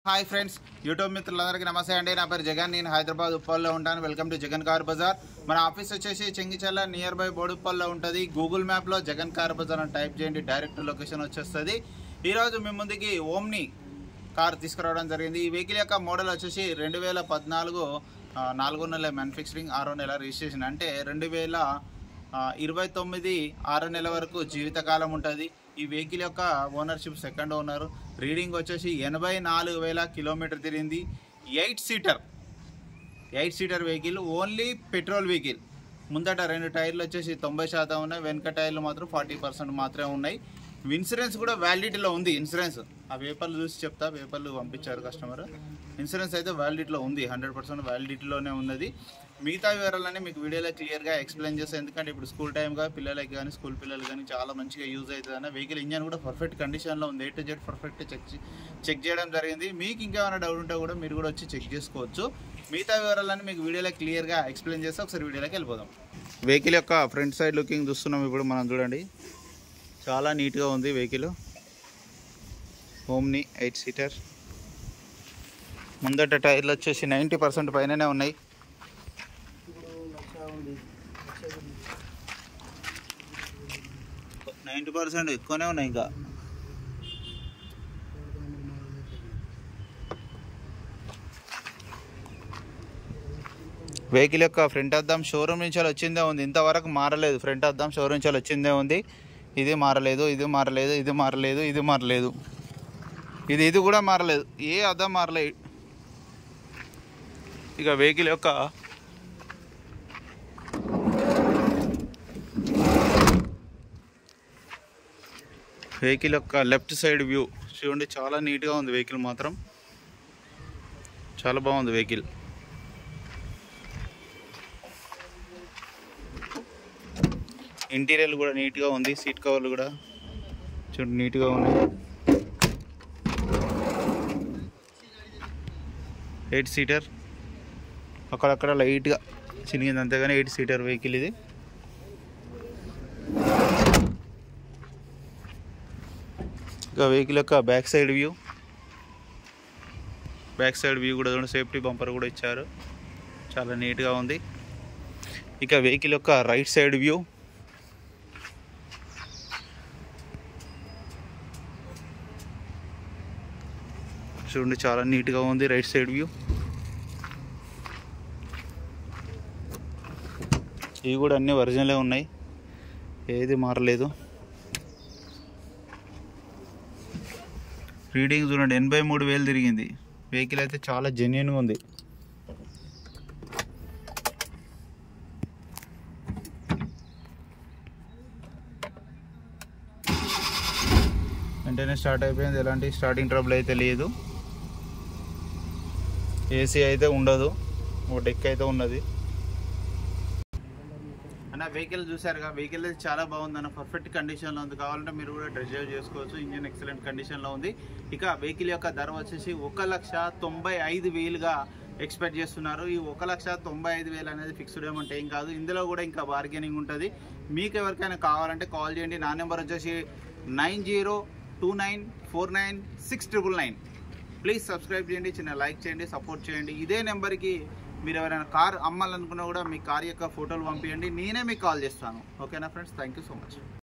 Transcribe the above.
hi friends YouTube మిత్రులందరికీ నమస్తే అండి నా పేరు జగన్ నేను హైదరాబాద్ ఉప్పల్లో ఉంటాను welcome to Jagan car bazaar మన ఆఫీస్ వచ్చేసి చెంగిచెల్ల నియర్ బై బోడుప్పల్లో ఉంటుంది గూగుల్ మ్యాప్లో జగన్ కార్ బజార్ అని టైప్ చేయండి డైరెక్ట్ లొకేషన్ వచ్చేస్తుంది ఈరోజు మీ ముందుకి ఓమ్ని కార్ తీసుకురావడం జరిగింది ఈ వెహికల్ యొక్క మోడల్ వచ్చేసి రెండు వేల పద్నాలుగు ఆ, నాలుగో నెల మ్యానుఫ్యాక్చరింగ్ ఆరో నెల రిజిస్ట్రేషన్ అంటే రెండు వేల ఆ, ఇరవై తొమ్మిది ఆరో నెల వరకు జీవితకాలం ఉంటుంది ఈ వెహికల్ యొక్క ఓనర్షిప్ సెకండ్ ఓనర్ రీడింగ్ వచ్చేసి ఎనభై నాలుగు వేల కిలోమీటర్ తిరిగింది eight seater eight seater vehicle only petrol vehicle ముందట రెండు టైర్లు వచ్చేసి తొంభై శాతం ఉన్నాయి వెనక టైర్లు మాత్రం ఫార్టీ పర్సెంట్ మాత్రమే ఉన్నాయి ఇన్సూరెన్స్ కూడా వ్యాలిడిటీలో ఉంది ఇన్సూరెన్స్ ఆ పేపర్లు చూసి చెప్తా పేపర్లు పంపించారు కస్టమర్ ఇన్సూరెన్స్ అయితే వ్యాలిడిటీలో ఉంది హండ్రెడ్ పర్సెంట్ వ్యాలిడిటీలోనే ఉన్నది మిగతా వివరాలన్నీ మీకు వీడియోలో క్లియర్గా ఎక్స్ప్లెయిన్ చేస్తాను ఎందుకంటే ఇప్పుడు స్కూల్ టైంగా పిల్లలకి కానీ స్కూల్ పిల్లలు కానీ చాలా మంచిగా యూజ్ అవుతుంది అన్న వెహికల్ ఇంజన్ కూడా పర్ఫెక్ట్ కండిషన్లో ఉంది A to Z perfect check check చేయడం జరిగింది మీకు ఇంకేమైనా డౌట్ ఉంటే కూడా మీరు కూడా వచ్చి చెక్ చేసుకోవచ్చు మిగతా వివరాలన్నీ మీకు వీడియోలో క్లియర్గా ఎక్స్ప్లెయిన్ చేస్తే ఒకసారి వీడియోలోకి వెళ్ళిపోదాం వెహికల్ యొక్క ఫ్రంట్ సైడ్ లుకింగ్ చూస్తున్నాం ఇప్పుడు మనం చూడండి చాలా నీట్గా ఉంది వెహికల్ హోమ్ని ఎయిట్ సీటర్ ముందట టైర్లు వచ్చేసి నైంటీ పర్సెంట్ పైననే ఉన్నాయి నైంటీ పర్సెంట్ ఎక్కువనే ఉన్నాయి ఇంకా వెహికల్ యొక్క ఫ్రంట్ అద్దం షోరూమ్ నుంచి వచ్చిందే ఉంది ఇంతవరకు మారలేదు ఫ్రంట్ అద్దం షోరూమ్ నుంచి వచ్చిందే ఉంది ఇది మారలేదు ఇది మారలేదు ఇది మారలేదు ఇది మారలేదు ఇది ఇది కూడా మారలేదు ఏ అద్దం మారలేదు ఇక వెహికల్ యొక్క వెహికల్ యొక్క లెఫ్ట్ సైడ్ వ్యూ చూడండి చాలా నీట్గా ఉంది వెహికల్ మాత్రం చాలా బాగుంది వెహికల్ ఇంటీరియర్ కూడా నీట్గా ఉంది సీట్ కవర్లు కూడా చూడండి నీట్గా ఉన్నాయి ఎయిట్ సీటర్ అక్కడక్కడ లైట్గా చినిగింది అంతేగాని ఎయిట్ సీటర్ వెహికల్ ఇది ఇంకా వెహికల్ యొక్క back side view back side view కూడా చూడండి సేఫ్టీ బంపర్ కూడా ఇచ్చారు చాలా నీట్గా ఉంది ఇక వెహికల్ యొక్క రైట్ సైడ్ వ్యూ చూడండి చాలా నీట్గా ఉంది రైట్ సైడ్ వ్యూ ఇవి కూడా అన్నీ ఒరిజినలే ఉన్నాయి ఏది మారలేదు రీడింగ్ చూడండి ఎనభై మూడు వేలు తిరిగింది వెహికల్ అయితే చాలా జెన్యున్గా ఉంది వెంటనే స్టార్ట్ అయిపోయింది ఎలాంటి స్టార్టింగ్ ట్రబుల్ అయితే లేదు ఏసీ అయితే ఉండదు ఒక డెక్ అయితే ఉన్నది అన్న వెహికల్ చూసారుగా వెహికల్ అయితే చాలా బాగుంది అన్న పర్ఫెక్ట్ కండిషన్లో ఉంది కావాలంటే మీరు కూడా డ్రైవ్ చేసుకోవచ్చు ఇంజిన్ ఎక్సలెంట్ కండిషన్లో ఉంది ఇక వెహికల్ యొక్క ధర వచ్చేసి ఒక లక్ష తొంభై ఐదు వేలుగా ఎక్స్పెక్ట్ చేస్తున్నారు ఈ ఒక లక్ష తొంభై ఐదు వేలు అనేది ఫిక్స్డ్ అమౌంట్ ఏం కాదు ఇందులో కూడా ఇంకా బార్గెనింగ్ ఉంటుంది మీకు ఎవరికైనా కావాలంటే కాల్ చేయండి నా నెంబర్ వచ్చేసి nine zero two nine four nine six triple nine please subscribe చేయండి చిన్న లైక్ చేయండి సపోర్ట్ చేయండి ఇదే నెంబర్కి మీరు ఎవరైనా కార్ అమ్మాలనుకున్నా కూడా మీ కార్ యొక్క ఫోటోలు పంపించండి నేనే మీకు కాల్ చేస్తాను ఓకేనా friends thank you so much